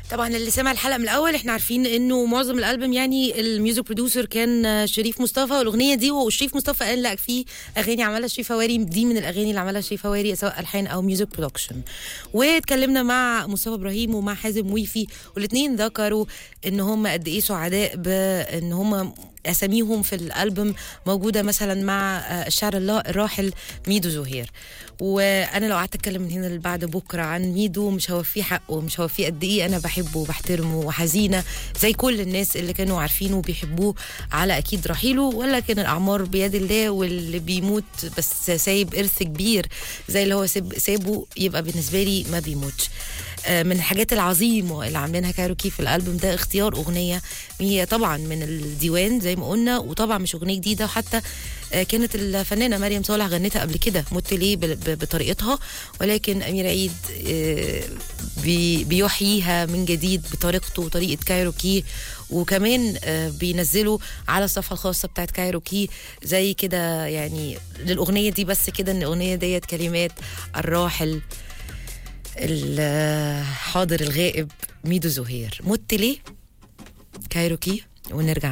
طبعا اللي سمع الحلقه من الاول احنا عارفين انه معظم الالبوم يعني الميوزك بروديوسر كان شريف مصطفى والاغنيه دي وشريف مصطفى قال لا في اغاني عملها شريف هواري دي من الاغاني اللي عملها شريف هواري سواء الحان او ميوزك برودكشن واتكلمنا مع مصطفى ابراهيم ومع حازم ويفي والاثنين ذكروا ان هم قد ايه سعداء بان هم اساميهم في الالبوم موجوده مثلا مع الشاعر الراحل ميدو زهير وانا لو قعدت اتكلم من هنا لبعد بكره عن ميدو مش هوفيه حقه مش هوفيه قد ايه انا بحبه وبحترمه وحزينه زي كل الناس اللي كانوا عارفينه وبيحبوه على اكيد رحيله ولكن الاعمار بيد الله واللي بيموت بس سايب ارث كبير زي اللي هو سابه يبقى بالنسبه لي ما بيموتش من الحاجات العظيمه اللي عاملينها كايروكي في الالبوم ده اختيار اغنيه هي طبعا من الديوان زي ما قلنا وطبعا مش اغنيه جديده وحتى كانت الفنانه مريم صالح غنتها قبل كده مت ليه بطريقتها ولكن امير عيد بيحييها من جديد بطريقته وطريقه كايروكي وكمان بينزلوا على الصفحه الخاصه بتاعت كايروكي زي كده يعني للاغنيه دي بس كده ان الاغنيه ديت كلمات الراحل الحاضر الغائب ميدو زهير مت ليه كايروكي ونرجع